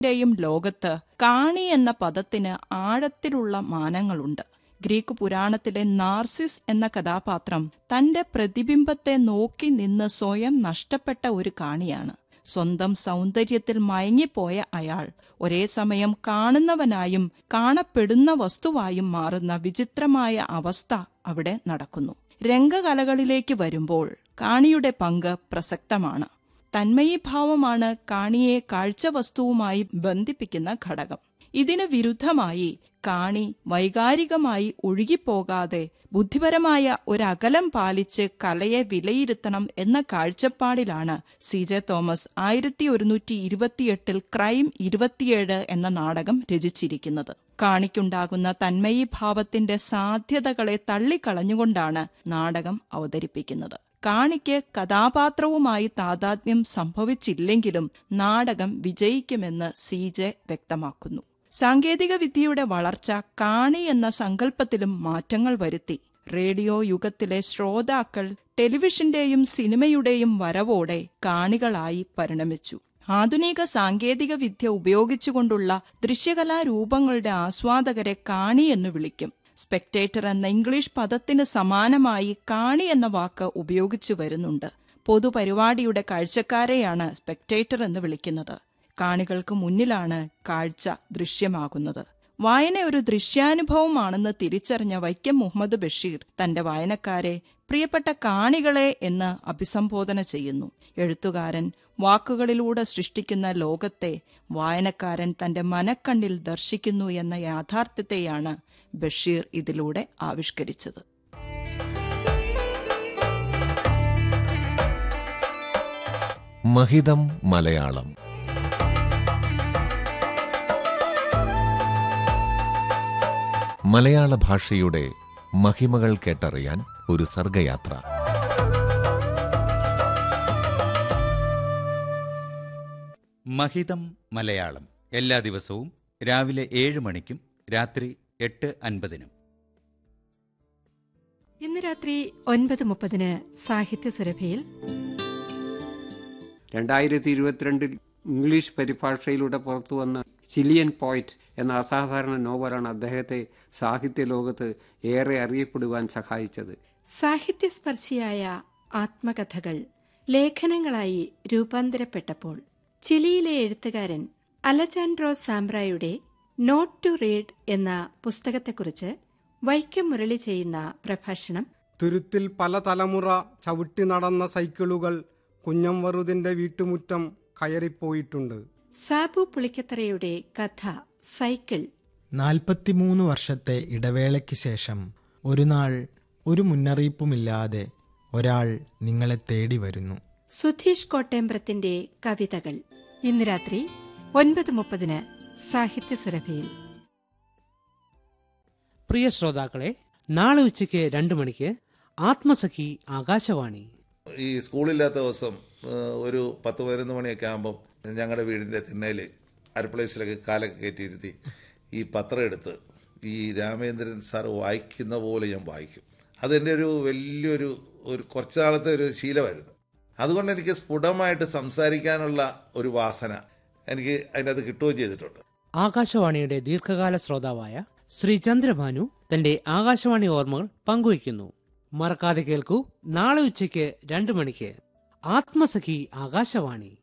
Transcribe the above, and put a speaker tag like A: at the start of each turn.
A: ന്റെയും ലോകത്ത് കാണി എന്ന പദത്തിന് ആഴത്തിലുള്ള മാനങ്ങളുണ്ട് ഗ്രീക്ക് പുരാണത്തിലെ നാർസിസ് എന്ന കഥാപാത്രം തന്റെ പ്രതിബിംബത്തെ നോക്കി നിന്ന് സ്വയം നഷ്ടപ്പെട്ട ഒരു കാണിയാണ് സ്വന്തം സൗന്ദര്യത്തിൽ മയങ്ങിപ്പോയ അയാൾ ഒരേ സമയം കാണുന്നവനായും കാണപ്പെടുന്ന വസ്തുവായും മാറുന്ന വിചിത്രമായ അവസ്ഥ അവിടെ നടക്കുന്നു രംഗകലകളിലേക്ക് വരുമ്പോൾ കാണിയുടെ പങ്ക് പ്രസക്തമാണ് തന്മയീഭാവമാണ് കാണിയെ കാഴ്ചവസ്തുവുമായി ബന്ധിപ്പിക്കുന്ന ഘടകം ഇതിന് വിരുദ്ധമായി കാണി വൈകാരികമായി ഒഴുകിപ്പോകാതെ ബുദ്ധിപരമായ ഒരകലം പാലിച്ച് കലയെ വിലയിരുത്തണം എന്ന കാഴ്ചപ്പാടിലാണ് സി ജെ തോമസ് ആയിരത്തി ഒരുന്നൂറ്റി ഇരുപത്തിയെട്ടിൽ ക്രൈം ഇരുപത്തിയേഴ് എന്ന നാടകം രചിച്ചിരിക്കുന്നത് കാണിക്കുണ്ടാകുന്ന തന്മയീഭാവത്തിന്റെ സാധ്യതകളെ തള്ളിക്കളഞ്ഞുകൊണ്ടാണ് നാടകം അവതരിപ്പിക്കുന്നത് കാണിക്ക് കഥാപാത്രവുമായി താതാത്മ്യം സംഭവിച്ചില്ലെങ്കിലും നാടകം വിജയിക്കുമെന്ന് സി ജെ വ്യക്തമാക്കുന്നു സാങ്കേതിക വിദ്യയുടെ വളർച്ച കാണി എന്ന സങ്കല്പത്തിലും മാറ്റങ്ങൾ വരുത്തി റേഡിയോ യുഗത്തിലെ ശ്രോതാക്കൾ ടെലിവിഷന്റെയും സിനിമയുടെയും വരവോടെ കാണികളായി പരിണമിച്ചു ആധുനിക സാങ്കേതിക വിദ്യ ഉപയോഗിച്ചുകൊണ്ടുള്ള ദൃശ്യകലാരൂപങ്ങളുടെ ആസ്വാദകരെ കാണി എന്ന് വിളിക്കും സ്പെക്ടേറ്റർ എന്ന ഇംഗ്ലീഷ് പദത്തിന് സമാനമായി കാണി എന്ന വാക്ക് ഉപയോഗിച്ചു വരുന്നുണ്ട് പൊതുപരിപാടിയുടെ കാഴ്ചക്കാരെയാണ് സ്പെക്ടേറ്റർ എന്ന് വിളിക്കുന്നത് കാണികൾക്ക് മുന്നിലാണ് കാഴ്ച ദൃശ്യമാകുന്നത് വായന ഒരു ദൃശ്യാനുഭവമാണെന്ന് തിരിച്ചറിഞ്ഞ വൈക്കം മുഹമ്മദ് ബഷീർ തന്റെ വായനക്കാരെ പ്രിയപ്പെട്ട കാണികളെ എന്ന് അഭിസംബോധന ചെയ്യുന്നു എഴുത്തുകാരൻ വാക്കുകളിലൂടെ സൃഷ്ടിക്കുന്ന ലോകത്തെ വായനക്കാരൻ തന്റെ മനക്കണ്ണിൽ ദർശിക്കുന്നു എന്ന യാഥാർത്ഥ്യത്തെയാണ് ബഷീർ ഇതിലൂടെ ആവിഷ്കരിച്ചത്
B: മഹിതം മലയാളം മലയാള ഭാഷയുടെ മഹിമകൾ കേട്ടറിയാൻ ഒരു സർഗയാത്ര
C: മഹിതം മലയാളം എല്ലാ ദിവസവും രാവിലെ ഏഴ് മണിക്കും രാത്രി എട്ട് അൻപതിനും
D: ഇന്ന് രാത്രി ഒൻപത് മുപ്പതിന് സാഹിത്യ സുരഭിയിൽ
E: രണ്ടായിരത്തി ഇരുപത്തിരണ്ടിൽ ഇംഗ്ലീഷ് പരിഭാഷയിലൂടെ പുറത്തു വന്ന ചിലിയൻ പോയിറ്റ് എന്ന അസാധാരണ നോവലാണ് അദ്ദേഹത്തെ സാഹിത്യ ലോകത്ത് ഏറെ അറിയപ്പെടുവാൻ സഹായിച്ചത്
D: സാഹിത്യസ്പർശിയായ ആത്മകഥകൾ ലേഖനങ്ങളായി രൂപാന്തരപ്പെട്ടപ്പോൾ ചിലിയിലെ എഴുത്തുകാരൻ അലജാൻഡ്രോ സാംബ്രായുടെ നോട്ട് ടു റീഡ് എന്ന പുസ്തകത്തെക്കുറിച്ച് വൈക്കം മുരളി ചെയ്യുന്ന പ്രഭാഷണം
F: തുരുത്തിൽ പല തലമുറ ചവിട്ടി നടന്ന സൈക്കിളുകൾ കുഞ്ഞംവറുതിന്റെ വീട്ടുമുറ്റം കയറിപ്പോയിട്ടുണ്ട്
D: സാബു പുളിക്കത്തറയുടെ കഥ സൈക്കിൾ
G: നാൽപ്പത്തിമൂന്ന് വർഷത്തെ ഇടവേളയ്ക്ക് ശേഷം ഒരു നാൾ ഒരു മുന്നറിയിപ്പുമില്ലാതെ ഒരാൾ നിങ്ങളെ തേടി വരുന്നു
D: സുധീഷ് കോട്ടേമ്പ്രത്തിന്റെ കവിതകൾ ഇന്ന് രാത്രി ഒൻപത് മുപ്പതിന് സാഹിത്യ സുരഭിയിൽ
H: പ്രിയ ശ്രോതാക്കളെ നാളെ ഉച്ചയ്ക്ക് രണ്ടു മണിക്ക് ആത്മസഖി ആകാശവാണി
I: ഈ സ്കൂളില്ലാത്ത ദിവസം ആ, ഒരു പത്ത് പതിനൊന്ന് മണിയൊക്കെ ആകുമ്പം ഞങ്ങളുടെ വീടിൻ്റെ തിണ്ണയിൽ അരപ്ലേസിലൊക്കെ കാലൊക്കെ കയറ്റിയിരുത്തി ഈ പത്രം എടുത്ത് ഈ രാമേന്ദ്രൻ സാർ വായിക്കുന്ന പോലെ ഞാൻ വായിക്കും അതെൻ്റെ ഒരു വലിയൊരു ഒരു കുറച്ച് നാളത്തെ ഒരു ശീലമായിരുന്നു അതുകൊണ്ട് എനിക്ക് സ്ഫുടമായിട്ട് സംസാരിക്കാനുള്ള ഒരു വാസന എനിക്ക് അതിനകത്ത് കിട്ടുകയും ചെയ്തിട്ടുണ്ട്
H: ആകാശവാണിയുടെ ദീർഘകാല ശ്രോതാവായ ശ്രീ ചന്ദ്രഭാനു തന്റെ ആകാശവാണി ഓർമ്മകൾ പങ്കുവയ്ക്കുന്നു മറക്കാതെ കേൾക്കൂ നാളെ ഉച്ചയ്ക്ക് രണ്ടു മണിക്ക് ആത്മസഖി ആകാശവാണി